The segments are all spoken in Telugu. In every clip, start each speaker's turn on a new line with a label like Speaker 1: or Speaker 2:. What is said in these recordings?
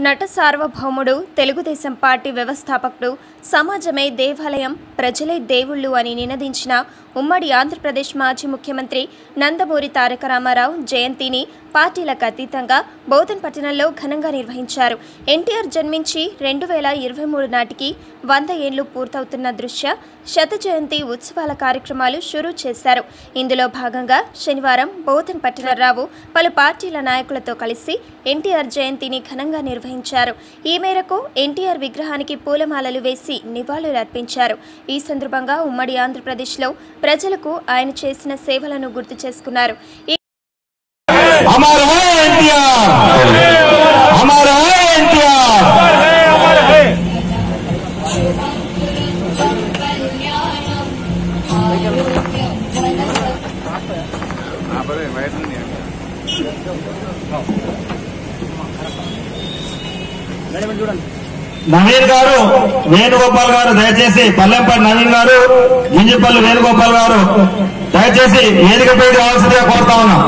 Speaker 1: నట సార్వభౌముడు తెలుగుదేశం పార్టీ వ్యవస్థాపకుడు సమాజమే దేవాలయం ప్రజలే దేవుళ్ళు అని నినదించిన ఉమ్మడి ఆంధ్రప్రదేశ్ మాజీ ముఖ్యమంత్రి నందమూరి తారక రామారావు జయంతిని పార్టీలకు అతీతంగా బోధన్ పట్టణంలో ఘనంగా నిర్వహించారు ఎన్టీఆర్ జన్మించి రెండు వేల ఇరవై మూడు నాటికి వంద ఏళ్లు పూర్తవుతున్న దృష్ట్యా శత జయంతి ఉత్సవాల కార్యక్రమాలు షురూ చేశారు ఇందులో భాగంగా శనివారం బోధన్ పట్టణరావు పలు పార్టీల నాయకులతో కలిసి ఎన్టీఆర్ జయంతిని ఘనంగా నిర్వహించారు ఈ మేరకు ఎన్టీఆర్ విగ్రహానికి పూలమాలలు వేసి నివాళులు అర్పించారు ఈ సందర్భంగా ఉమ్మడి ఆంధ్రప్రదేశ్లో ప్రజలకు ఆయన చేసిన సేవలను గుర్తు చేసుకున్నారు ఈ
Speaker 2: हमारा है एनटीआर हमारा है एनटीआर నవీన్ గారు వేణుగోపాల్ గారు దయచేసి పల్లెంపల్లి నవీన్ గారు గింజపల్లి వేణుగోపాల్ గారు దయచేసి వేదిక పేరు రావాల్సిందిగా కోరుతా ఉన్నాం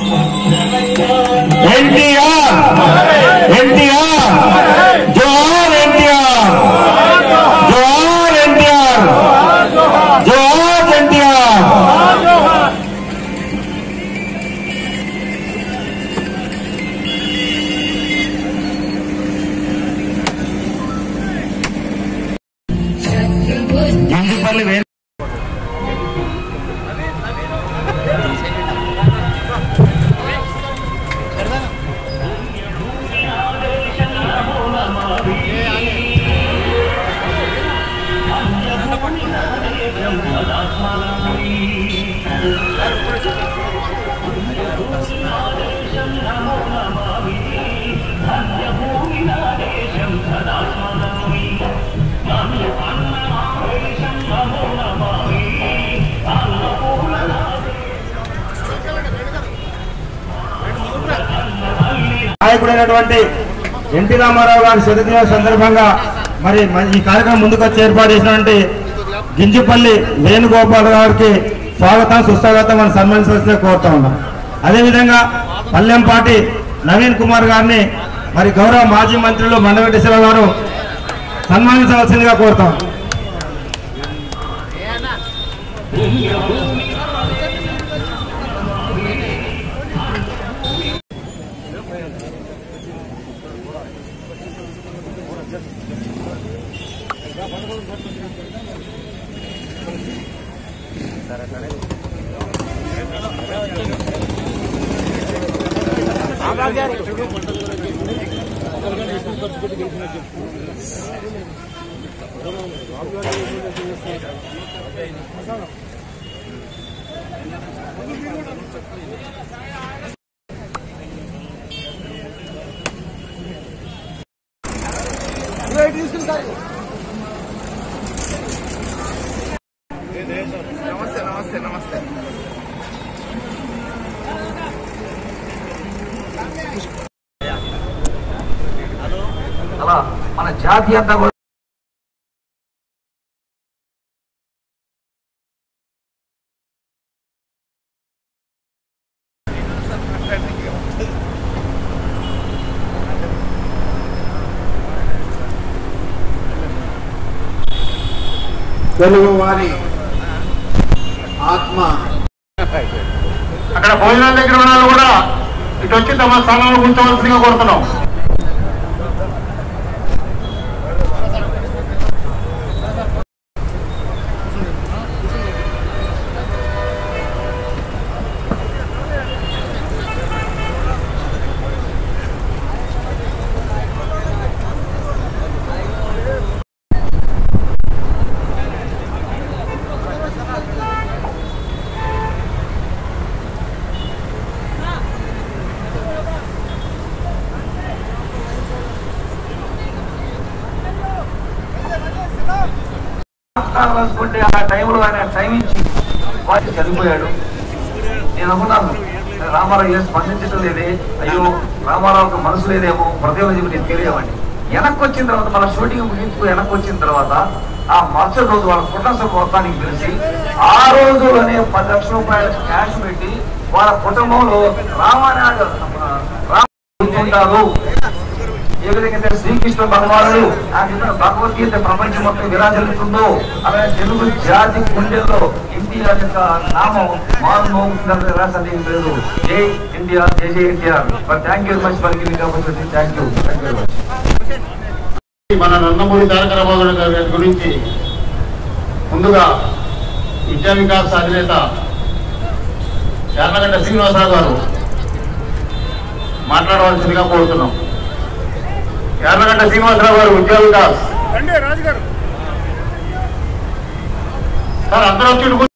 Speaker 2: ఎన్టీఆర్ ఎన్టీఆర్ జోహార్ ఎన్టీఆర్ జోహార్ ఎన్టీఆర్ జోహార్ ఎన్టీఆర్ గింజపల్లి వేణు నాయకుడైనటువంటి ఎన్టీ రామారావు గారి శతదిన సందర్భంగా మరి మన ఈ కార్యక్రమం ముందుకు వచ్చి ఏర్పాటు చేసినటువంటి గింజపల్లి వేణుగోపాల్ గారికి స్వాగతం సుస్వాగతం అని సన్మానించవలసిందిగా కోరుతా ఉన్నాం అదేవిధంగా పల్లెంపాటి నవీన్ కుమార్ గారిని మరి గౌరవ మాజీ మంత్రులు మండవెట్టేశ్వర గారు సన్మానించవలసిందిగా కోరుతాం
Speaker 3: అలా మన జాతి అంతా కూడా
Speaker 4: తెలుగు వారి ఆత్మ
Speaker 2: అక్కడ భోజనాల దగ్గర ఉన్న వాళ్ళు కూడా ఇటు వచ్చి తమ స్థానంలో కూర్చోవలసిందిగా కోరుతున్నాం
Speaker 3: అనుకుంటే ఆ టైంలో ఆయన టైం ఇచ్చి వాటి చనిపోయాడు నేను అనుకున్నాను రామారావు ఏం స్పందించడం లేదే అయ్యో రామారావుకి మనసు లేదేమో హృదయం చెప్పి నేను తెలియవండి వెనక్కి వచ్చిన తర్వాత మన షూటింగ్ ముగించుకు వెనక్కి వచ్చిన తర్వాత ఆ మరుసటి రోజు వాళ్ళ కుటుంబ మొత్తానికి పిలిచి ఆ రోజులోనే పది లక్షల రూపాయలు క్యాష్ పెట్టి వాళ్ళ కుటుంబంలో రామానాయుడు రామ ఉంటారు ఏ విధంగా అయితే శ్రీకృష్ణ భగవానుడు ఆ విధంగా భగవద్గీత ప్రపంచం మొత్తం విరాజిల్లుతుందో అలాగే తెలుగు జాతి గుండెల్లో ఎన్టీఆర్ యొక్క నామం మారు మోగుతుందని రాసండి లేదు జై ఇండియా జై జై NTR for thank you much for giving opportunity thank you thank you much
Speaker 4: మన నందమూరి తారక రామారావు గారి గురించి ముందుగా విద్యా వికాస్ అధినేత యార్లగడ్డ శ్రీనివాసరావు గారు మాట్లాడవలసిందిగా కోరుతున్నాం యార్లగడ్డ శ్రీనివాసరావు గారు విద్యా వికాస్ సార్ అందరూ వచ్చి కూర్చో-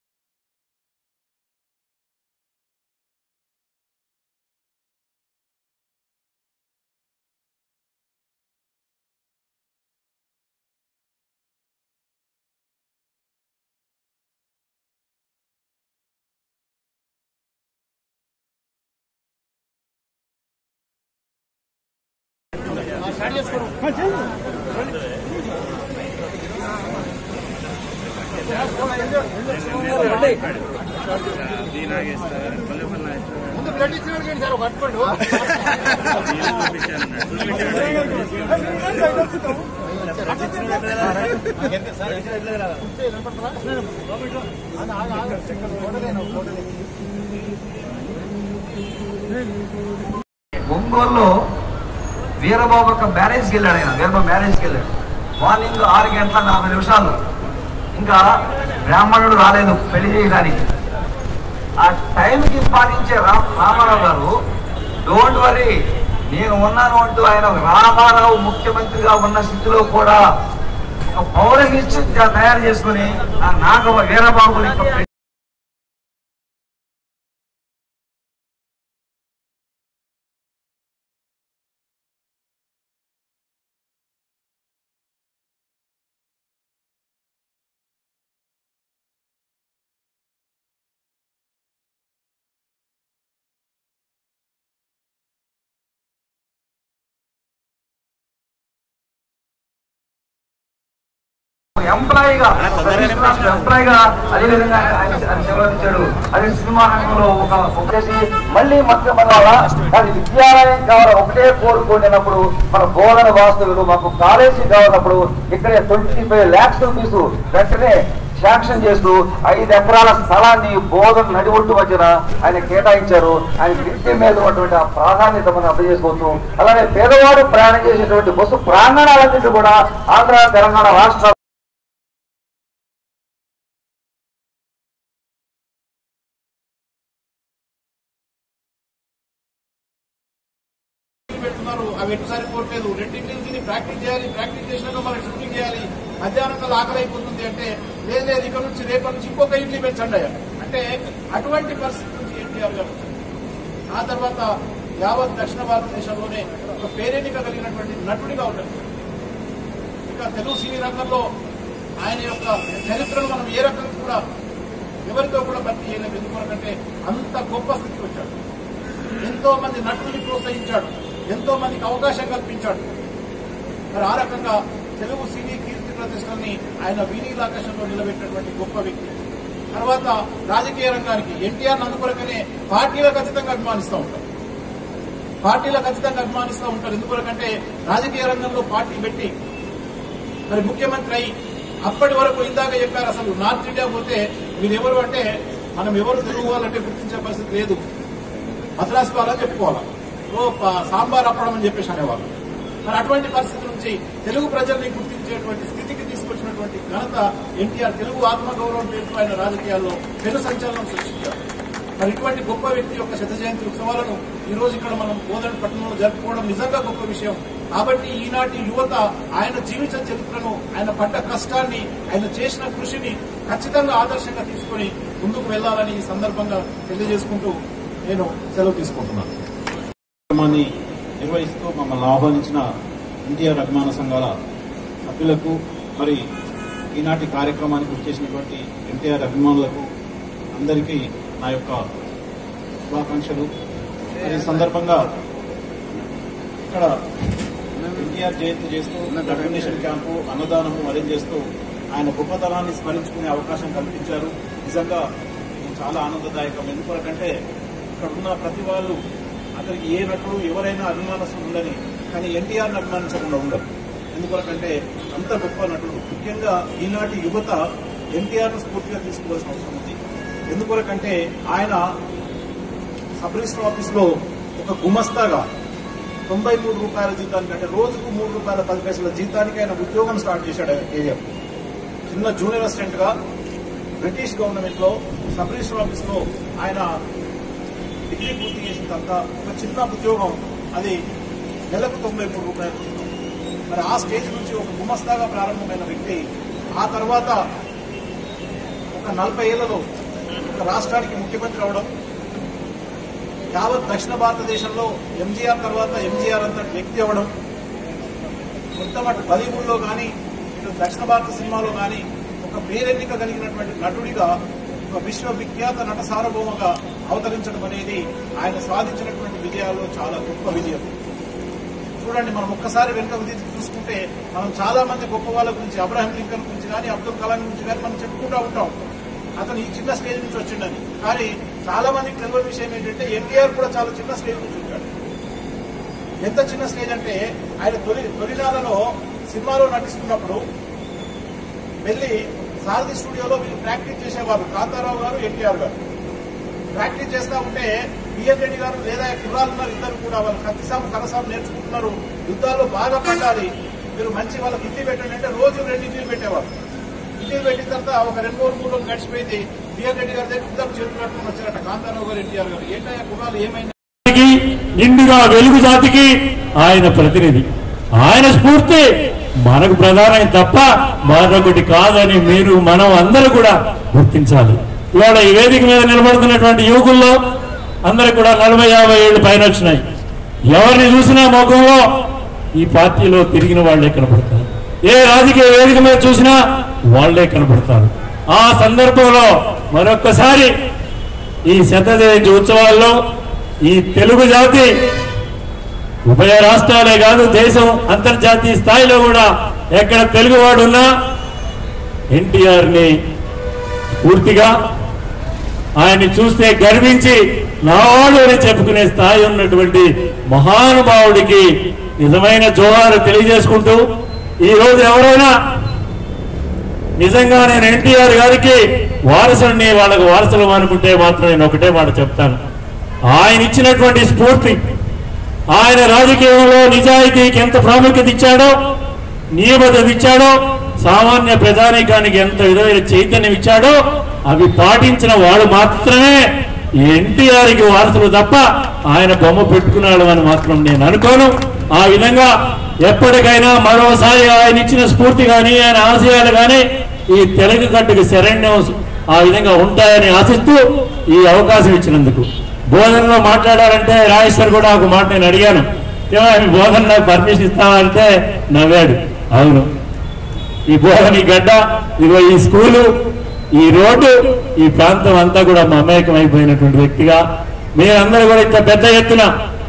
Speaker 3: ఒంగోలులో వీరబాబు ఒక మ్యారేజ్కి వెళ్ళాడు ఆయన వీరబాబు మ్యారేజ్కి వెళ్ళాడు మార్నింగ్ ఆరు గంటల నలభై నిమిషాలు ఇంకా బ్రాహ్మణుడు రాలేదు పెళ్లి చేయడానికి ఆ టైంకి పాటించే రా రామారావు గారు డోంట్ వరీ నేను ఉన్నాను అంటూ ఆయన రామారావు ముఖ్యమంత్రిగా ఉన్న స్థితిలో కూడా ఒక పౌరహిత్య తయారు చేసుకుని ఆ నాగ వీరబాబుని యొక్క పెళ్లి ఎంప్లాయీగా ఎంప్లాయీగా అదే విధంగా ఆయన ఆయన సేవలించాడు అదే సినిమా రంగంలో ఒక వచ్చేసి మళ్ళీ మధ్య మన అది విద్యాలయం కావాలి ఒకటే కోరుకునేటప్పుడు మన బోధన వాస్తువులు మాకు కాలేజీ కావాలన్నప్పుడు ఇక్కడే ట్వంటీ ఫైవ్ ల్యాక్స్ రూపీస్ వెంటనే శాంక్షన్ చేస్తూ ఐదు ఎకరాల స్థలాన్ని బోధన నడిఒట్టు మధ్యన ఆయన కేటాయించారు ఆయన విద్య మీద ఉన్నటువంటి ఆ ప్రాధాన్యత మనం అర్థం చేసుకోవచ్చు అలానే పేదవాడు ప్రయాణం చేసేటువంటి బస్సు ప్రాంగణాలన్నింటి కూడా ఆంధ్ర తెలంగాణ రాష్ట్ర
Speaker 5: పెడుతున్నారు అవి ఎటు సరిపోవట్లేదు రెండింటి నుంచి ప్రాక్టీస్ చేయాలి ప్రాక్టీస్ చేసినాక మనం షూటింగ్ చేయాలి మధ్యాహ్నం కల్లా ఆకలి అయిపోతుంది అంటే లేదు లేదు ఇక్కడ నుంచి రేపటి నుంచి ఇంకొక ఇడ్లీ పెంచండి అయ్యా. అంటే అటువంటి పరిస్థితి నుంచి ఎన్టీఆర్ గారు వచ్చారు. ఆ తర్వాత యావత్ దక్షిణ భారతదేశంలోనే ఒక పేరెన్నిక కలిగినటువంటి నటుడిగా ఉంటారు ఇక తెలుగు సినీ రంగంలో ఆయన యొక్క చరిత్రను మనం ఏ రకంగా కూడా ఎవరితో కూడా భర్తీ చేయలేము ఎందుకంటే అంత గొప్ప స్థితికి వచ్చాడు ఎంతో మంది నటుల్ని ప్రోత్సహించాడు ఎంతో మందికి అవకాశం కల్పించాడు మరి ఆ రకంగా తెలుగు సినీ కీర్తి ప్రతిష్టల్ని ఆయన వీణీల ఆకాశంలో నిలబెట్టినటువంటి గొప్ప వ్యక్తి తర్వాత రాజకీయ రంగానికి ఎన్టీఆర్ అందుకొరకనే పార్టీల ఖచ్చితంగా అభిమానిస్తూ ఉంటారు పార్టీల ఖచ్చితంగా అభిమానిస్తూ ఉంటారు ఎందుకొరకంటే రాజకీయ రంగంలో పార్టీ పెట్టి మరి ముఖ్యమంత్రి అయి అప్పటి వరకు ఇందాక చెప్పారు అసలు నార్త్ ఇండియా పోతే మీరు ఎవరు అంటే మనం ఎవరు తెలుగు వాళ్ళంటే గుర్తించే పరిస్థితి లేదు మద్రాసు వాళ్ళని చెప్పుకోవాలి ఓ ప- సాంబార్ అప్పడం అని చెప్పేసి అనేవాళ్ళు మరి అటువంటి పరిస్థితి నుంచి తెలుగు ప్రజల్ని గుర్తించేటువంటి స్థితికి తీసుకొచ్చినటువంటి ఘనత ఎన్టీఆర్ తెలుగు ఆత్మగౌరవం పేరుతో ఆయన రాజకీయాల్లో పెను సంచలనం సృష్టించారు మరి ఇటువంటి గొప్ప వ్యక్తి యొక్క శత జయంతి ఉత్సవాలను ఈ రోజు ఇక్కడ మనం బోధన పట్టణంలో జరుపుకోవడం నిజంగా గొప్ప విషయం కాబట్టి ఈనాటి యువత ఆయన జీవిత చరిత్రను ఆయన పడ్డ కష్టాన్ని ఆయన చేసిన కృషిని ఖచ్చితంగా ఆదర్శంగా తీసుకొని ముందుకు వెళ్లాలని ఈ సందర్భంగా తెలియజేసుకుంటూ నేను సెలవు తీసుకుంటున్నాను
Speaker 6: కార్యక్రమాన్ని నిర్వహిస్తూ మమ్మల్ని ఆహ్వానించిన ఎన్టీఆర్ అభిమాన సంఘాల సభ్యులకు మరి ఈనాటి కార్యక్రమానికి వచ్చేసినటువంటి ఎన్టీఆర్ అభిమానులకు అందరికీ నా యొక్క శుభాకాంక్షలు మరి ఈ సందర్భంగా ఇక్కడ ఎన్టీఆర్ జయంతి చేస్తూ డొనేషన్ క్యాంపు అన్నదానము అరేంజ్ చేస్తూ ఆయన గొప్పతనాన్ని స్మరించుకునే అవకాశం కల్పించారు నిజంగా ఇది చాలా ఆనందదాయకం ఎందుకంటే ఇక్కడ ఉన్న ప్రతి వాళ్ళు అతనికి ఏ నటుడు ఎవరైనా అభిమానస్తులు ఉండని కానీ ఎన్టీఆర్ని అభిమానించకుండా ఉండరు ఎందుకొరకంటే అంత గొప్ప నటుడు ముఖ్యంగా ఈనాటి యువత ఎన్టీఆర్ను స్ఫూర్తిగా తీసుకోవాల్సిన అవసరం ఉంది ఎందుకొరకంటే ఆయన సబ్ రిజిస్టర్ ఆఫీస్లో ఒక గుమస్తాగా తొంభై మూడు రూపాయల జీతానికి అంటే రోజుకు మూడు రూపాయల పది పైసల జీతానికి ఆయన ఉద్యోగం స్టార్ట్ చేశాడు కేజీఎఫ్ చిన్న జూనియర్ అసిస్టెంట్ గా బ్రిటిష్ గవర్నమెంట్ లో సబ్ రిజిస్టర్ ఆఫీస్ లో ఆయన డిగ్రీ పూర్తి చేసిన తర్వాత ఒక చిన్న ఉద్యోగం అది నెలకు తొంభై మూడు రూపాయలు మరి ఆ స్టేజ్ నుంచి ఒక గుమస్తాగా ప్రారంభమైన వ్యక్తి ఆ తర్వాత ఒక నలభై ఏళ్లలో ఒక రాష్ట్రానికి ముఖ్యమంత్రి అవడం యావత్ దక్షిణ భారతదేశంలో ఎంజీఆర్ తర్వాత ఎంజీఆర్ అంతటి వ్యక్తి అవ్వడం మొత్తం అటు బాలీవుడ్లో కానీ ఇటు దక్షిణ భారత సినిమాలో కానీ ఒక పేరెన్నిక కలిగినటువంటి నటుడిగా ఒక విశ్వవిఖ్యాత నట సార్వభౌమగా అవతరించడం అనేది ఆయన సాధించినటువంటి విజయాల్లో చాలా గొప్ప విజయం చూడండి మనం ఒక్కసారి వెనుక చూసుకుంటే మనం చాలా మంది గొప్ప వాళ్ళ గురించి అబ్రహం లింకన్ గురించి కానీ అబ్దుల్ కలాం గురించి కానీ మనం చెప్పుకుంటూ ఉంటాం అతను ఈ చిన్న స్టేజ్ నుంచి వచ్చిండని కానీ చాలా మందికి తెలియని విషయం ఏంటంటే ఎన్టీఆర్ కూడా చాలా చిన్న స్టేజ్ నుంచి వచ్చాడు ఎంత చిన్న స్టేజ్ అంటే ఆయన తొలి తొలినాలలో సినిమాలో నటిస్తున్నప్పుడు వెళ్ళి సారథి స్టూడియోలో వీళ్ళు ప్రాక్టీస్ చేసేవారు కాంతారావు గారు ఎన్టీఆర్ గారు ప్రాక్టీస్ చేస్తా ఉంటే బిఎన్ రెడ్డి గారు లేదా కుర్రాలు ఉన్నారు ఇద్దరు కూడా వాళ్ళు కత్తిసాము కరసాము నేర్చుకుంటున్నారు యుద్ధాల్లో బాగా పండాలి మీరు మంచి వాళ్ళకి ఇడ్లీ పెట్టండి అంటే రోజు రెండు ఇడ్లీలు పెట్టేవారు ఇడ్లీలు పెట్టిన తర్వాత ఒక రెండు మూడు మూడు రోజులు గడిచిపోయింది బిఎన్ రెడ్డి గారి దగ్గర ఇద్దరు చేతులు కట్టుకుని వచ్చారట కాంతారావు గారు ఎన్టీఆర్ గారు ఏంటయ్యా కుర్రాలు ఏమైంది
Speaker 7: జాతికి, నిండుగా వెలుగు జాతికి ఆయన ప్రతినిధి ఆయన స్ఫూర్తి మనకు ప్రధానం తప్ప మరొకటి కాదని మీరు మనం అందరూ కూడా గుర్తించాలి ఇవాళ ఈ వేదిక మీద నిలబడుతున్నటువంటి యువకుల్లో అందరూ కూడా నలభై యాభై ఏళ్ళు పైన వచ్చినాయి ఎవరిని చూసినా ముఖంలో ఈ పార్టీలో తిరిగిన వాళ్ళే కనబడతారు ఏ రాజకీయ వేదిక మీద చూసినా వాళ్ళే కనబడతారు ఆ సందర్భంలో మరొక్కసారి ఈ శత జయంతి ఉత్సవాల్లో ఈ తెలుగు జాతి ఉభయ రాష్ట్రాలే కాదు దేశం అంతర్జాతీయ స్థాయిలో కూడా ఎక్కడ తెలుగువాడు ఉన్నా ఎన్టీఆర్ ని పూర్తిగా ఆయన్ని చూస్తే గర్వించి నావాడు అని చెప్పుకునే స్థాయి ఉన్నటువంటి మహానుభావుడికి నిజమైన జోహారు తెలియజేసుకుంటూ ఈ రోజు ఎవరైనా నిజంగా నేను ఎన్టీఆర్ గారికి వారసుడిని వాళ్ళకు వారసులు అనుకుంటే మాత్రం నేను ఒకటే మాట చెప్తాను ఆయన ఇచ్చినటువంటి స్ఫూర్తి ఆయన రాజకీయంలో నిజాయితీకి ఎంత ప్రాముఖ్యత ఇచ్చాడో నియమత ఇచ్చాడో సామాన్య ప్రజానీకానికి ఎంత విధమైన చైతన్యం ఇచ్చాడో అవి పాటించిన వాడు మాత్రమే ఎన్టీఆర్ కి వారసులు తప్ప ఆయన బొమ్మ పెట్టుకున్నాడు అని మాత్రం నేను అనుకోను ఆ విధంగా ఎప్పటికైనా మరోసారి ఆయన ఇచ్చిన స్ఫూర్తి కానీ ఆయన ఆశయాలు కానీ ఈ తెలుగు గట్టుకు శరణ్యం ఆ విధంగా ఉంటాయని ఆశిస్తూ ఈ అవకాశం ఇచ్చినందుకు బోధనలో మాట్లాడాలంటే రాజేశ్వర్ కూడా ఒక మాట నేను అడిగాను "ఏమో ఆయన బోధన నాకు పర్మిషన్ ఇస్తామంటే నవ్వాడు అవును ఈ బోధన ఈ గడ్డ ఇదిగో ఈ స్కూలు ఈ రోడ్డు ఈ ప్రాంతం అంతా కూడా మమేకం అయిపోయినటువంటి వ్యక్తిగా మీరందరూ కూడా ఇంత పెద్ద ఎత్తున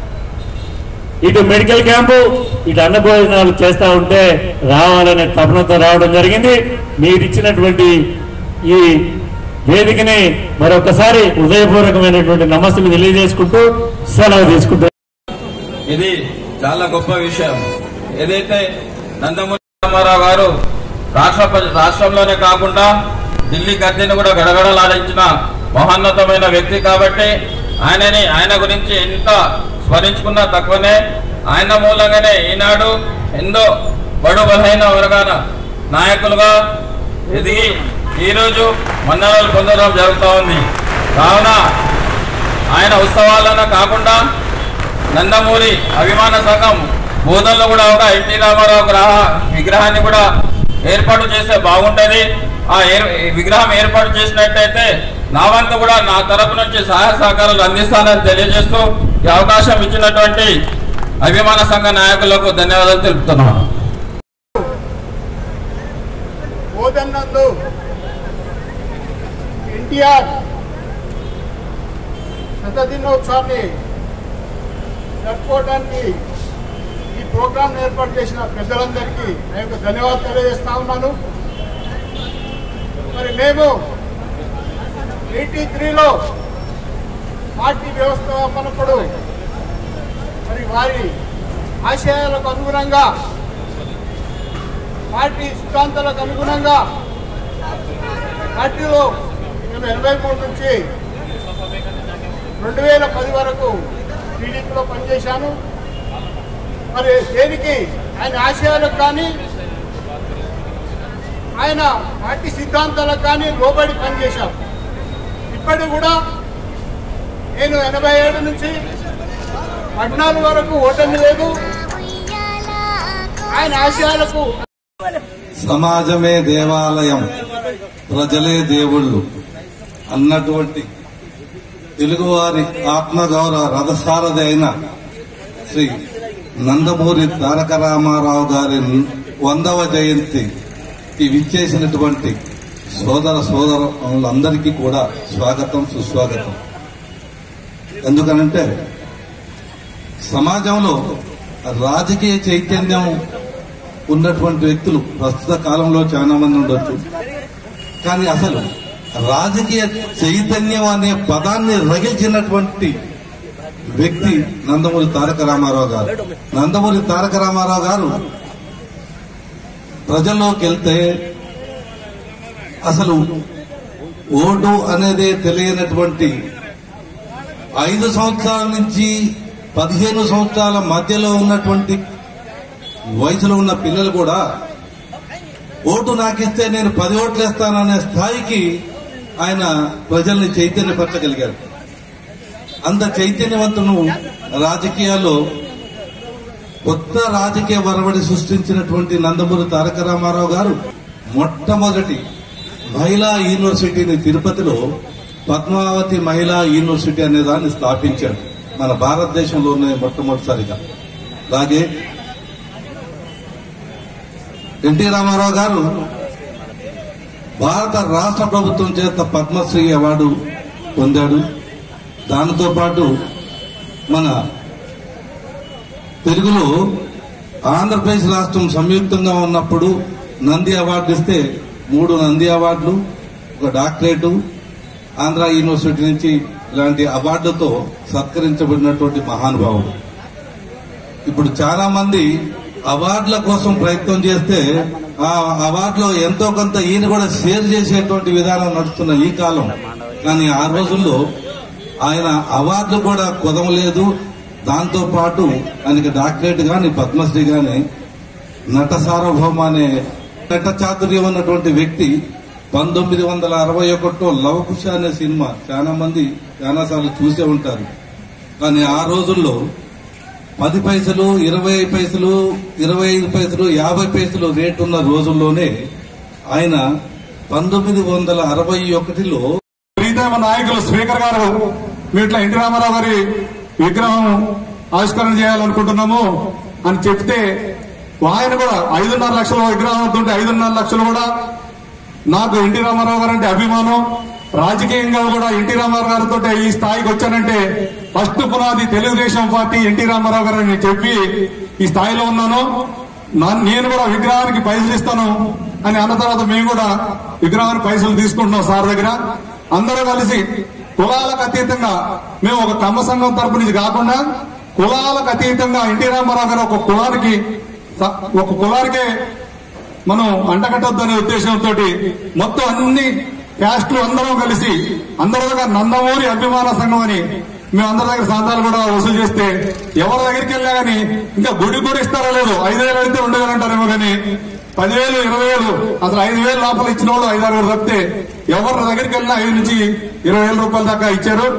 Speaker 7: ఇటు మెడికల్ క్యాంపు ఇటు అన్న భోజనాలు చేస్తా ఉంటే రావాలనే తపనతో రావడం జరిగింది మీరు ఇచ్చినటువంటి ఈ వేదికని మరొకసారి హృదయపూర్వకమైనటువంటి నమస్సులు తెలియజేసుకుంటూ సెలవు తీసుకుంటూ
Speaker 8: ఇది చాలా గొప్ప విషయం ఏదైతే నందమూరి రామారావు గారు రాష్ట్ర రాష్ట్రంలోనే కాకుండా ఢిల్లీ గద్దెను కూడా గడగడలాడించిన మహోన్నతమైన వ్యక్తి కాబట్టి ఆయనని ఆయన గురించి ఎంత స్మరించుకున్నా తక్కువనే ఆయన మూలంగానే ఈనాడు ఎంతో బడు బలహీన వర్గాల నాయకులుగా ఎదిగి ఈరోజు మన్ననలు పొందడం జరుగుతూ ఉంది కావున ఆయన ఉత్సవాలను కాకుండా నందమూరి అభిమాన సంఘం బోధనలో కూడా ఒక ఎన్టీ రామారావు గ్రహ విగ్రహాన్ని కూడా ఏర్పాటు చేస్తే బాగుంటది ఆ ఏర్- విగ్రహం ఏర్పాటు చేసినట్టయితే నా వంతు కూడా నా తరపు నుంచి సహాయ సహకారాలు అందిస్తానని తెలియజేస్తూ ఈ అవకాశం ఇచ్చినటువంటి అభిమాన సంఘ నాయకులకు ధన్యవాదాలు తెలుపుతున్నాను
Speaker 5: బోధన్నందు ఎన్టీఆర్ శతదినోత్సవాన్ని జరుపుకోవడానికి ఈ ప్రోగ్రాం ఏర్పాటు చేసిన పెద్దలందరికీ నా యొక్క ధన్యవాదాలు తెలియజేస్తా ఉన్నాను మరి మేము ఎయిటీ త్రీలో పార్టీ వ్యవస్థాపనప్పుడు మరి వారి ఆశయాలకు అనుగుణంగా పార్టీ సిద్ధాంతాలకు అనుగుణంగా పార్టీలో నేను ఎనభై మూడు నుంచి రెండు వేల పది వరకు టీడీపీలో పనిచేశాను మరి దేనికి ఆయన ఆశయాలకు కానీ ఆయన పార్టీ సిద్ధాంతాలకు కానీ లోబడి పనిచేశాం ఇప్పటికి కూడా నేను ఎనభై ఏడు నుంచి పద్నాలుగు వరకు ఓటమి లేదు ఆయన ఆశయాలకు
Speaker 9: సమాజమే దేవాలయం ప్రజలే దేవుళ్ళు అన్నటువంటి తెలుగువారి ఆత్మగౌరవ రథసారథి అయిన శ్రీ నందమూరి తారక రామారావు గారి వందవ జయంతికి విచ్చేసినటువంటి సోదర సోదరులందరికీ కూడా స్వాగతం సుస్వాగతం ఎందుకనంటే సమాజంలో రాజకీయ చైతన్యం ఉన్నటువంటి వ్యక్తులు ప్రస్తుత కాలంలో చాలా మంది ఉండొచ్చు కానీ అసలు రాజకీయ చైతన్యం అనే పదాన్ని రగిల్చినటువంటి వ్యక్తి నందమూరి తారక రామారావు గారు నందమూరి తారక రామారావు గారు ప్రజల్లోకి వెళ్తే అసలు ఓటు అనేది తెలియనటువంటి ఐదు సంవత్సరాల నుంచి పదిహేను సంవత్సరాల మధ్యలో ఉన్నటువంటి వయసులో ఉన్న పిల్లలు కూడా ఓటు నాకిస్తే నేను పది ఓట్లు వేస్తాననే స్థాయికి ఆయన ప్రజల్ని చైతన్యపరచగలిగారు అంత చైతన్యవంతును రాజకీయాల్లో కొత్త రాజకీయ వరవడి సృష్టించినటువంటి నందమూరి తారక రామారావు గారు మొట్టమొదటి మహిళా యూనివర్సిటీని తిరుపతిలో పద్మావతి మహిళా యూనివర్సిటీ అనే దాన్ని స్థాపించాడు మన భారతదేశంలోనే మొట్టమొదటిసారిగా అలాగే ఎన్టీ రామారావు గారు భారత రాష్ట్ర ప్రభుత్వం చేత పద్మశ్రీ అవార్డు పొందాడు దానితో పాటు మన తెలుగులో ఆంధ్రప్రదేశ్ రాష్ట్రం సంయుక్తంగా ఉన్నప్పుడు నంది అవార్డు ఇస్తే మూడు నంది అవార్డులు ఒక డాక్టరేటు ఆంధ్ర యూనివర్సిటీ నుంచి ఇలాంటి అవార్డుతో సత్కరించబడినటువంటి మహానుభావుడు ఇప్పుడు చాలా మంది అవార్డుల కోసం ప్రయత్నం చేస్తే ఆ అవార్డులో ఎంతో కొంత ఈయన కూడా షేర్ చేసేటువంటి విధానం నడుస్తున్న ఈ కాలం కానీ ఆ రోజుల్లో ఆయన అవార్డులు కూడా కుదవలేదు దాంతో పాటు ఆయనకి డాక్టరేట్ గాని పద్మశ్రీ గాని నట సార్వభౌమ అనే నట చాతుర్యం ఉన్నటువంటి వ్యక్తి పంతొమ్మిది వందల అరవై ఒకటిలో లవకుశ అనే సినిమా చాలా మంది చాలా సార్లు చూసే ఉంటారు కానీ ఆ రోజుల్లో పది పైసలు ఇరవై పైసలు ఇరవై ఐదు పైసలు యాభై పైసలు రేటు ఉన్న రోజుల్లోనే ఆయన పంతొమ్మిది వందల అరవై ఒకటిలో
Speaker 10: ప్రీతమ నాయకులు స్పీకర్ గారు మీట్ల ఎన్టీ రామారావు గారి విగ్రహం ఆవిష్కరణ చేయాలనుకుంటున్నాము అని చెప్తే ఆయన కూడా ఐదున్నర లక్షల విగ్రహం అవుతుంటే ఐదున్నర లక్షలు కూడా నాకు ఎన్టీ రామారావు గారు అంటే అభిమానం రాజకీయంగా కూడా ఎన్టీ రామారావు గారితో ఈ స్థాయికి వచ్చానంటే ఫస్ట్ పునాది తెలుగుదేశం పార్టీ ఎన్టీ రామారావు గారు అని చెప్పి ఈ స్థాయిలో ఉన్నాను నా- నేను కూడా విగ్రహానికి పైసలు ఇస్తాను అని అన్న తర్వాత మేము కూడా విగ్రహానికి పైసలు తీసుకుంటున్నాం సార్ దగ్గర అందరూ కలిసి కులాలకు అతీతంగా మేము ఒక కమ్మ సంఘం తరపు నుంచి కాకుండా కులాలకు అతీతంగా ఎన్టీ రామారావు గారు ఒక కులానికి స- ఒక కులానికే మనం అంటకట్టొద్దనే ఉద్దేశంతో మొత్తం అన్ని క్యాస్టులు అందరం కలిసి అందరి దగ్గర నందమూరి అభిమాన సంఘం అని మేము అందరి దగ్గర సంతాలు కూడా వసూలు చేస్తే ఎవరి దగ్గరికి వెళ్ళా గానీ ఇంకా గుడి కూడా ఇస్తారో లేదు ఐదు వేలు అయితే రెండు వేలు అంటారేమో కానీ పదివేలు ఇరవై వేలు అసలు ఐదు వేలు లోపల ఇచ్చిన వాళ్ళు ఐదారు వేలు తప్పితే ఎవరి దగ్గరికి వెళ్ళినా ఐదు నుంచి ఇరవై వేల రూపాయల దాకా ఇచ్చారు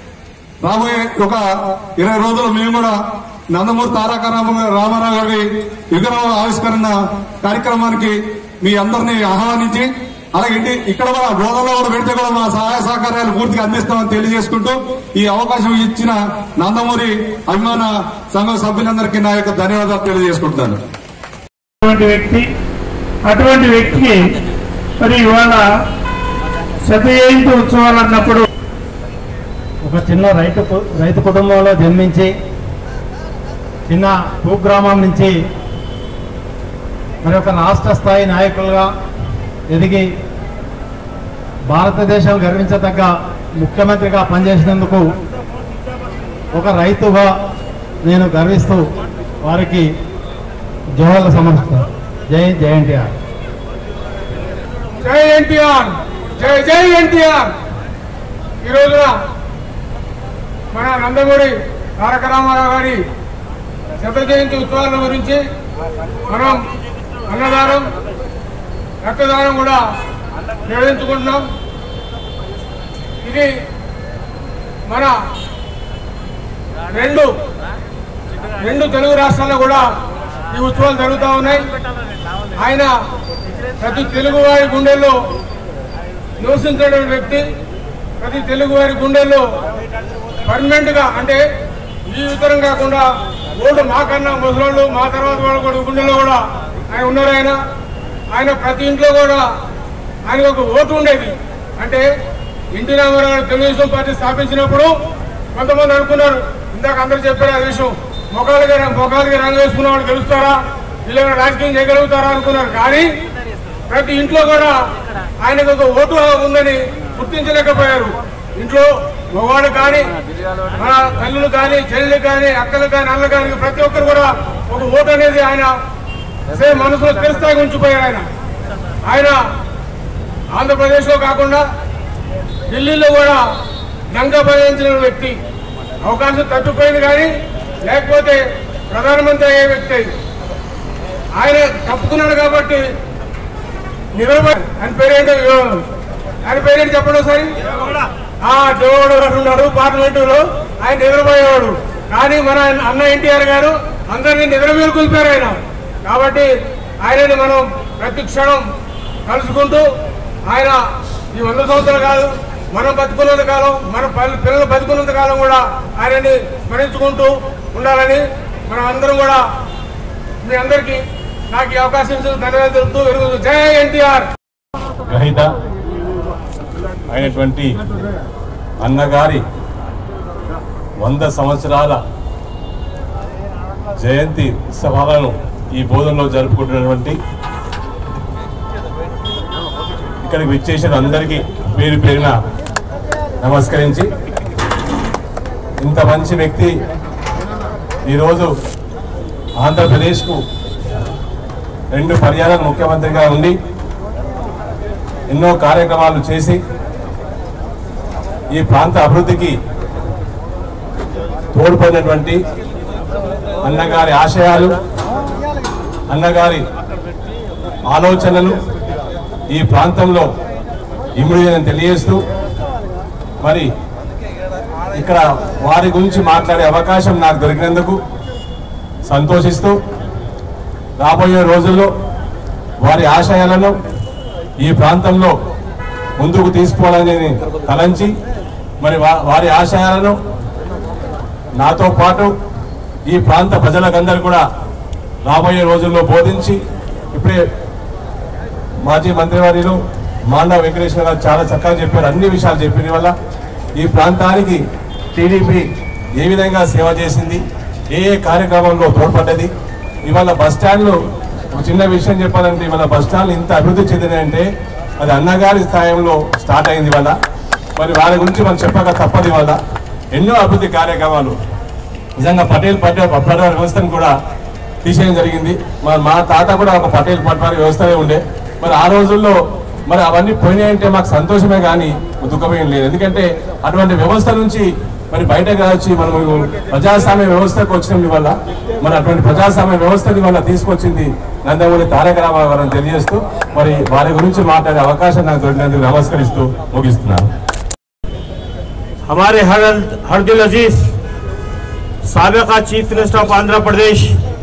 Speaker 10: రాబోయే ఒక ఇరవై రోజులు మేము కూడా నందమూరి తారక రామ- రామారావు గారి విగ్రహ ఆవిష్కరణ కార్యక్రమానికి మీ అందరినీ ఆహ్వానించి అలాగే ఇంటి ఇక్కడ కూడా గోదాలో కూడా పెడితే కూడా మా సహాయ సహకారాలు పూర్తిగా అందిస్తామని తెలియజేసుకుంటూ ఈ అవకాశం ఇచ్చిన నందమూరి అభిమాన సంఘ సభ్యులందరికీ నా యొక్క ధన్యవాదాలు తెలియజేసుకుంటున్నాను
Speaker 7: అటువంటి వ్యక్తి అటువంటి వ్యక్తికి మరి ఇవాళ శత జయంతి ఉత్సవాలు అన్నప్పుడు ఒక చిన్న రైతు కు- రైతు కుటుంబంలో జన్మించి చిన్న కుగ్రామం నుంచి మరి ఒక రాష్ట్ర స్థాయి నాయకులుగా ఎదిగి భారతదేశం గర్వించదగ్గ ముఖ్యమంత్రిగా పనిచేసినందుకు ఒక రైతుగా నేను గర్విస్తూ
Speaker 11: వారికి జోహార్లు సమర్పిస్తారు జై జై ఎన్టీఆర్
Speaker 12: జై ఎన్టీఆర్ జై జై ఎన్టీఆర్ ఈ రోజున మన నందమూరి తారక రామారావు గారి శత జయంతి ఉత్సవాల గురించి మనం అన్నదానం రక్తదానం కూడా నిర్వహించుకుంటున్నాం ఇది మన రెండు రెండు తెలుగు రాష్ట్రాల్లో కూడా ఈ ఉత్సవాలు జరుగుతూ ఉన్నాయి ఆయన ప్రతి తెలుగు వారి గుండెల్లో నివసించే వ్యక్తి ప్రతి తెలుగు వారి గుండెల్లో పర్మనెంట్ గా అంటే ఈ ఉత్తరం కాకుండా ఓటు మాకన్నా ముసలోళ్ళు మా తర్వాత వాళ్ళ కూడా గుండెల్లో కూడా ఆయన ఉన్నారు ఆయన ఆయన ప్రతి ఇంట్లో కూడా ఆయన ఒక ఓటు ఉండేది అంటే ఎన్టీ రామారావు గారు తెలుగుదేశం పార్టీ స్థాపించినప్పుడు కొంతమంది అనుకున్నారు ఇందాక అందరూ చెప్పారు ఆ విషయం మొఖాలుగా మొఖాలుగా రంగు వేసుకున్న వాళ్ళు గెలుస్తారా వీళ్ళు రాజకీయం చేయగలుగుతారా అనుకున్నారు కానీ ప్రతి ఇంట్లో కూడా ఆయనకు ఒక ఓటు ఉందని గుర్తించలేకపోయారు ఇంట్లో మగవాడు కానీ మన తల్లులు కానీ చెల్లెలు కానీ అక్కలు కానీ అన్నలు కానీ ప్రతి ఒక్కరు కూడా ఒక ఓటు అనేది ఆయన సేమ్ మనసులో స్థిరస్థాయిగా ఉంచిపోయారు ఆయన ఆయన ఆంధ్రప్రదేశ్లో కాకుండా ఢిల్లీలో కూడా దంగా బలించిన వ్యక్తి అవకాశం తప్పిపోయింది కానీ లేకపోతే ప్రధానమంత్రి అయ్యే వ్యక్తి ఆయన తప్పుకున్నాడు కాబట్టి నిద్రపోయి ఆయన పేరేంటో ఆయన పేరేంటి చెప్పండి ఒకసారి ఆ దేవుడు ఉన్నాడు పార్లమెంటులో ఆయన నిద్రపోయేవాడు కానీ మన అన్న ఎన్టీఆర్ గారు అందరినీ నిద్ర మేలుకొల్పారు ఆయన కాబట్టి ఆయనని మనం ప్రతి క్షణం కలుసుకుంటూ ఆయన ఈ వంద సంవత్సరాలు కాదు మనం బతుకున్నంత కాలం మన పల్- పిల్లలు బతుకున్నంత కాలం కూడా ఆయనని స్మరించుకుంటూ ఉండాలని మనం అందరం కూడా మీ అందరికీ నాకు ఈ అవకాశం ఇచ్చిన ధన్యవాదాలు తెలుపుతూ ఎరుగుతూ జై ఎన్టీఆర్
Speaker 13: గ్రహీత అయినటువంటి అన్నగారి వంద సంవత్సరాల జయంతి ఉత్సవాలను ఈ బోధనలో జరుపుకుంటున్నటువంటి ఇక్కడికి విచ్చేసిన అందరికీ పేరు పేరున నమస్కరించి ఇంత మంచి వ్యక్తి ఈరోజు ఆంధ్రప్రదేశ్కు రెండు పర్యాలను ముఖ్యమంత్రిగా ఉండి ఎన్నో కార్యక్రమాలు చేసి ఈ ప్రాంత అభివృద్ధికి తోడ్పడినటువంటి అన్నగారి ఆశయాలు అన్నగారి ఆలోచనలు ఈ ప్రాంతంలో ఇమిడియని తెలియజేస్తూ మరి ఇక్కడ వారి గురించి మాట్లాడే అవకాశం నాకు దొరికినందుకు సంతోషిస్తూ రాబోయే రోజుల్లో వారి ఆశయాలను ఈ ప్రాంతంలో ముందుకు తీసుకోవాలని తలంచి మరి వా- వారి ఆశయాలను నాతో పాటు ఈ ప్రాంత ప్రజలకందరూ కూడా రాబోయే రోజుల్లో బోధించి ఇప్పుడే మాజీ మంత్రివర్యులు మాండా వెంకటేశ్వర గారు చాలా చక్కగా చెప్పారు అన్ని విషయాలు చెప్పిన వల్ల ఈ ప్రాంతానికి టీడీపీ ఏ విధంగా సేవ చేసింది ఏ ఏ కార్యక్రమంలో తోడ్పడ్డది ఇవాళ బస్ స్టాండ్లు ఒక చిన్న విషయం చెప్పాలంటే ఇవాళ బస్ స్టాండ్లు ఇంత అభివృద్ధి చెందినాయంటే అది అన్నగారి స్థాయిలో స్టార్ట్ అయింది ఇవాళ మరి వారి గురించి మనం చెప్పక తప్పదు ఇవాళ ఎన్నో అభివృద్ధి కార్యక్రమాలు నిజంగా పటేల్ పటేల్ పట్వారీ వ్యవస్థను కూడా తీసేయడం జరిగింది మరి మా తాత కూడా ఒక పటేల్ పట్వారీ వ్యవస్థనే ఉండే మరి ఆ రోజుల్లో మరి అవన్నీ పోయినాయంటే మాకు సంతోషమే కానీ దుఃఖమేం లేదు ఎందుకంటే అటువంటి వ్యవస్థ నుంచి మరి బయటకు వచ్చి మనము ప్రజాస్వామ్య వ్యవస్థకు వచ్చినాం ఇవాళ మరి అటువంటి ప్రజాస్వామ్య వ్యవస్థని వల్ల తీసుకొచ్చింది నందమూరి తారక రామారావు గారు అని తెలియజేస్తూ మరి వారి గురించి మాట్లాడే అవకాశం నాకు దొరికినందుకు నమస్కరిస్తూ ముగిస్తున్నాను
Speaker 14: हमारे हर हर दिल अजीज सबका chief minister of Andhra Pradesh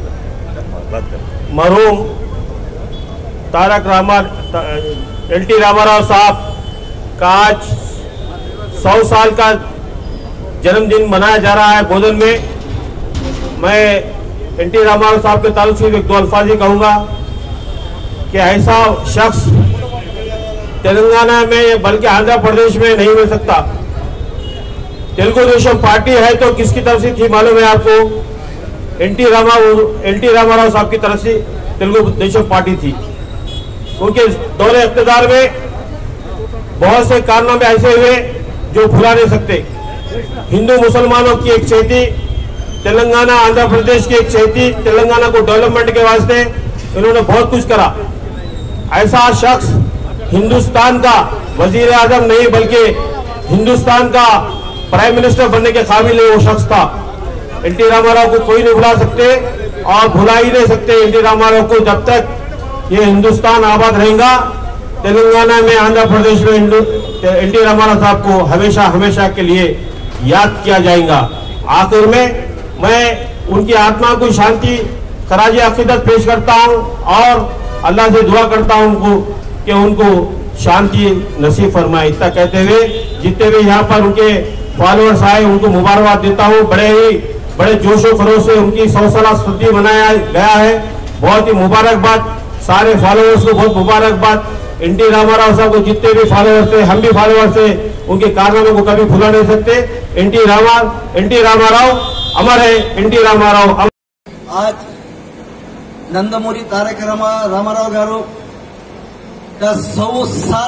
Speaker 14: मरहूम तारक रामा एल टी रामाराव साहब का आज सौ साल का जन्मदिन मनाया जा रहा है बोधन में मैं एन टी रामाराव साहब के ताल्लुक से एक दो अल्फाज ही कहूँगा कि ऐसा शख्स तेलंगाना में बल्कि आंध्र प्रदेश में नहीं मिल सकता तेलुगु देशम पार्टी है तो किसकी तरफ से थी मालूम है आपको एनटी रामा एनटी रामाराव साहब की तरफ से तेलुगु देशम पार्टी थी उनके दौरे इकतदार में बहुत से कारनामे ऐसे हुए जो भुला नहीं सकते हिंदू मुसलमानों की एक चेती तेलंगाना आंध्र प्रदेश की एक शहती तेलंगाना को डेवलपमेंट के वास्ते इन्होंने बहुत कुछ करा ऐसा शख्स हिंदुस्तान का वजीर आजम नहीं बल्कि हिंदुस्तान का प्राइम मिनिस्टर बनने के काबिल वो शख्स था एन टी रामाराव को कोई नहीं भुला सकते और भुला ही नहीं सकते एन टी रामाराव को जब तक ये हिंदुस्तान आबाद रहेगा तेलंगाना में आंध्र प्रदेश में एन टी रामाराव साहब को हमेशा हमेशा के लिए याद किया जाएगा आखिर में मैं उनकी आत्मा को शांति खराज अकीदत पेश करता हूँ और अल्लाह से दुआ करता हूँ उनको कि उनको शांति नसीब फरमाए इतना कहते हुए जितने भी यहाँ पर उनके फॉलोअर्स आए उनको मुबारकबाद देता हूँ बड़े ही बड़े जोशो खरोश से उनकी सौ साल स्तुति मनाया गया है बहुत ही मुबारकबाद सारे फॉलोअर्स को बहुत मुबारकबाद एन टी रामाराव साहब को जितने भी फॉलोअर्स थे हम भी फॉलोअर्स थे उनके कारनामे को कभी भुला नहीं सकते एन टी रामा एन टी रामाराव अमर है एन टी रामाराव अमर
Speaker 15: आज नंदमूरी तारक रामा रामाराव गारू का सौ साल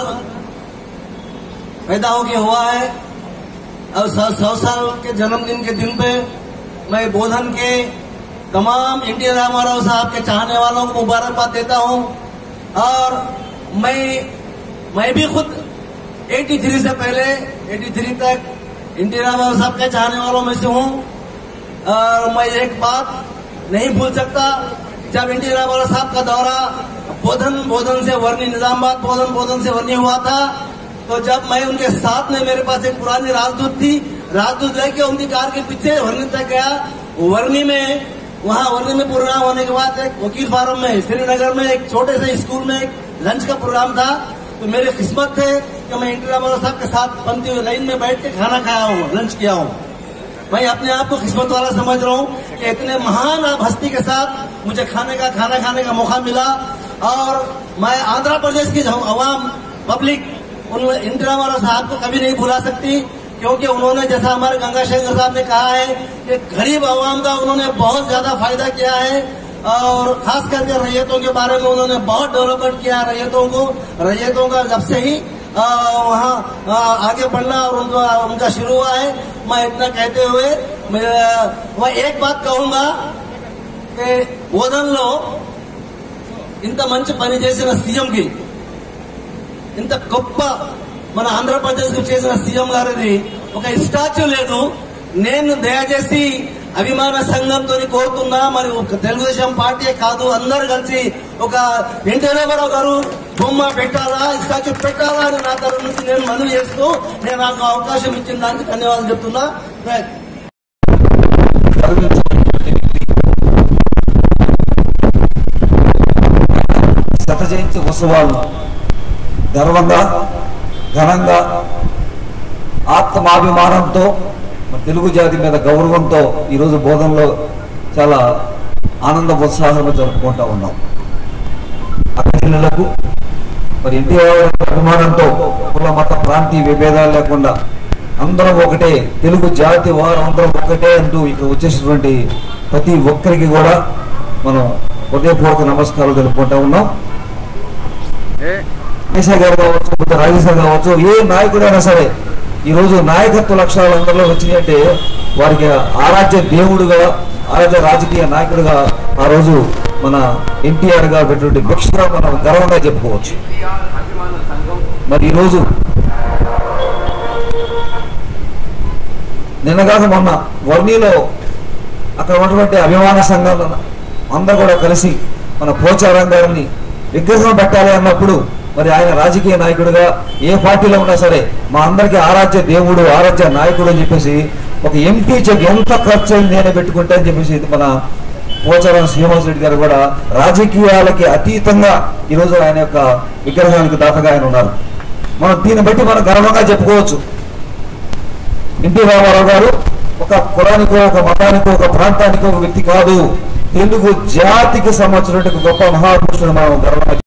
Speaker 15: पैदा होके हुआ है और सौ सौ साल के जन्मदिन के दिन पे मैं बोधन के तमाम एन टी रामाराव साहब के चाहने वालों को मुबारकबाद देता हूं और मैं मैं भी खुद 83 से पहले 83 तक एन टी रामाराव साहब के चाहने वालों में से हूं और मैं एक बात नहीं भूल सकता जब एन टी रामाराव साहब का दौरा बोधन बोधन से वर्णी निजामाबाद बोधन बोधन से वर्णी हुआ था तो जब मैं उनके साथ में मेरे पास एक पुरानी राजदूत थी राजदूत लेके उनकी कार के पीछे वर्णी तक गया वर्णी में वहाँ वर्णी में प्रोग्राम होने के बाद एक वकील फार्म में श्रीनगर में एक छोटे से स्कूल में एक लंच का प्रोग्राम था तो मेरी किस्मत थे कि मैं एन रामाराव साहब के साथ पंक्ति हुई लाइन में बैठ के खाना खाया हूँ लंच किया हूँ मैं अपने आप को किस्मत वाला समझ रहा हूँ कि इतने महान आप हस्ती के साथ मुझे खाने का खाना खाने का मौका मिला और मैं आंध्र प्रदेश की अवाम पब्लिक उन इंदिरा रामाराव साहब को कभी नहीं भुला सकती क्योंकि उन्होंने जैसा हमारे गंगा शेखर साहब ने कहा है कि गरीब आवाम का उन्होंने बहुत ज्यादा फायदा किया है और खास करके रैयतों के बारे में उन्होंने बहुत डेवलपमेंट किया है रैयतों को रैयतों का जब से ही वहाँ आगे बढ़ना और उनका उनका शुरू हुआ है मैं इतना कहते हुए मैं एक बात कहूंगा कि బోధనలో ఇంత మంచి పని చేసిన సీఎంకి ఇంత గొప్ప మన ఆంధ్రప్రదేశ్ కు చేసిన సీఎం గారిది ఒక స్టాచ్యూ లేదు నేను దయచేసి అభిమాన సంఘంతో కోరుతున్నా మరి ఒక తెలుగుదేశం పార్టీ కాదు అందరు కలిసి ఒక ఎన్టీ రామారావు గారు బొమ్మ పెట్టాలా స్టాచ్యూ పెట్టాలా అని నా తరఫు నుంచి నేను మనవి చేస్తూ నేను నాకు అవకాశం ఇచ్చిన దానికి ధన్యవాదాలు చెప్తున్నా
Speaker 16: శత జయంతి ఉత్సవాలు గర్వంగా ఘనంగా ఆత్మాభిమానంతో మన తెలుగు జాతి మీద గౌరవంతో ఈరోజు బోధనలో చాలా ఆనంద ఉత్సాహంగా జరుపుకుంటా ఉన్నాం అక్కడిలకు మరి ఎన్టీఆర్ అభిమానంతో కుల మత ప్రాంతీయ విభేదాలు లేకుండా అందరం ఒకటే తెలుగు జాతి వారు అందరం ఒకటే అంటూ ఇక్కడ వచ్చేసినటువంటి ప్రతి ఒక్కరికి కూడా మనం హృదయపూర్వక నమస్కారాలు తెలుపుకుంటా ఉన్నాం కేసీఆర్ గారు కావచ్చు లేకపోతే రాజేశ్వర్ కావచ్చు ఏ నాయకుడైనా సరే ఈ రోజు నాయకత్వ లక్షణాలు అందరిలో వచ్చినాయంటే వారికి ఆరాధ్య దేవుడుగా ఆరాధ్య రాజకీయ నాయకుడిగా ఆ రోజు మన ఎన్టీఆర్ గారు పెట్టినటువంటి భిక్షగా మనం గర్వంగా చెప్పుకోవచ్చు మరి ఈరోజు నిన్నగాక మొన్న వర్ణిలో అక్కడ ఉన్నటువంటి అభిమాన సంఘాలు అందరూ కూడా కలిసి మన పోచారం గారిని విగ్రహం పెట్టాలి అన్నప్పుడు మరి ఆయన రాజకీయ నాయకుడిగా ఏ పార్టీలో ఉన్నా సరే మా అందరికీ ఆరాధ్య దేవుడు ఆరాధ్య నాయకుడు అని చెప్పేసి ఒక ఎంపీ చెక్ ఎంత ఖర్చు అయింది నేనే పెట్టుకుంటా అని చెప్పేసి మన పోచారం శ్రీనివాస్ రెడ్డి గారు కూడా రాజకీయాలకి అతీతంగా ఈరోజు ఆయన యొక్క విగ్రహానికి దాతగా ఆయన ఉన్నారు మనం దీన్ని బట్టి మనం గర్వంగా చెప్పుకోవచ్చు ఎన్టీ రామారావు గారు ఒక కులానికో ఒక మతానికో ఒక ప్రాంతానికో ఒక వ్యక్తి కాదు తెలుగు జాతికి సంబంధించినటువంటి ఒక గొప్ప మహాపురుషుడు మనం గర్వంగా